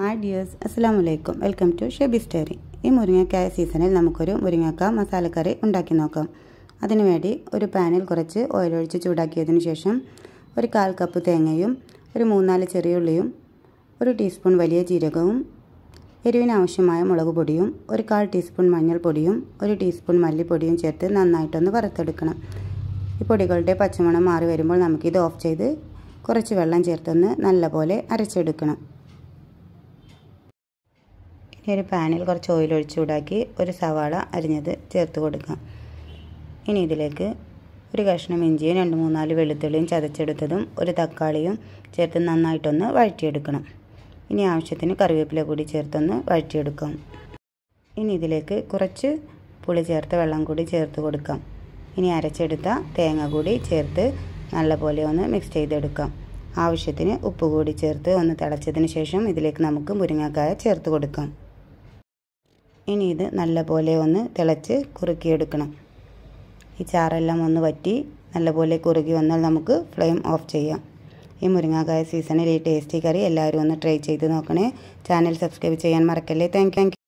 hi dears അസ്സാം വലൈക്കും welcome to Shebi story ഈ മുരിങ്ങക്കായ സീസണിൽ നമുക്കൊരു മുരിങ്ങക്ക മസാലക്കറി ഉണ്ടാക്കി നോക്കാം അതിനുവേണ്ടി ഒരു പാനിൽ കുറച്ച് ഓയിൽ ഒഴിച്ച് ചൂടാക്കിയതിന് ശേഷം ഒരു കാൽ കപ്പ് തേങ്ങയും ഒരു മൂന്നാല് ചെറിയുള്ളിയും ഒരു ടീസ്പൂൺ വലിയ ജീരകവും എരിവിന് ആവശ്യമായ മുളക് പൊടിയും ഒരു കാൽ ടീസ്പൂൺ മഞ്ഞൾപ്പൊടിയും ഒരു ടീസ്പൂൺ മല്ലിപ്പൊടിയും ചേർത്ത് നന്നായിട്ടൊന്ന് വറുത്തെടുക്കണം ഈ പൊടികളുടെ പച്ചമണം മാറി വരുമ്പോൾ നമുക്കിത് ഓഫ് ചെയ്ത് കുറച്ച് വെള്ളം ചേർത്തൊന്ന് നല്ലപോലെ അരച്ചെടുക്കണം ഇനി ഒരു പാനിൽ കുറച്ച് ഓയിൽ ഒഴിച്ച് ചൂടാക്കി ഒരു സവാള അരിഞ്ഞത് ചേർത്ത് കൊടുക്കാം ഇനി ഇതിലേക്ക് ഒരു കഷ്ണം ഇഞ്ചിയും രണ്ട് മൂന്നാല് വെളുത്തുള്ളിയും ചതച്ചെടുത്തതും ഒരു തക്കാളിയും ചേർത്ത് നന്നായിട്ടൊന്ന് വഴറ്റിയെടുക്കണം ഇനി ആവശ്യത്തിന് കറിവേപ്പില കൂടി ചേർത്തൊന്ന് വഴറ്റിയെടുക്കാം ഇനി ഇതിലേക്ക് കുറച്ച് പുളി ചേർത്ത വെള്ളം കൂടി ചേർത്ത് കൊടുക്കാം ഇനി അരച്ചെടുത്ത തേങ്ങ കൂടി ചേർത്ത് നല്ലപോലെ ഒന്ന് മിക്സ് ചെയ്തെടുക്കാം ആവശ്യത്തിന് ഉപ്പ് കൂടി ചേർത്ത് ഒന്ന് തിളച്ചതിന് ശേഷം ഇതിലേക്ക് നമുക്ക് മുരിങ്ങക്കായ ചേർത്ത് കൊടുക്കാം ഇനി ഇത് നല്ലപോലെ ഒന്ന് തിളച്ച് കുറുക്കിയെടുക്കണം ഈ ചാറെല്ലാം ഒന്ന് വറ്റി നല്ലപോലെ കുറുകി വന്നാൽ നമുക്ക് ഫ്ലെയിം ഓഫ് ചെയ്യാം ഈ മുരിങ്ങാക്കായ സീസണിൽ ഈ ടേസ്റ്റി കറി എല്ലാവരും ഒന്ന് ട്രൈ ചെയ്ത് നോക്കണേ ചാനൽ സബ്സ്ക്രൈബ് ചെയ്യാൻ മറക്കല്ലേ താങ്ക് യു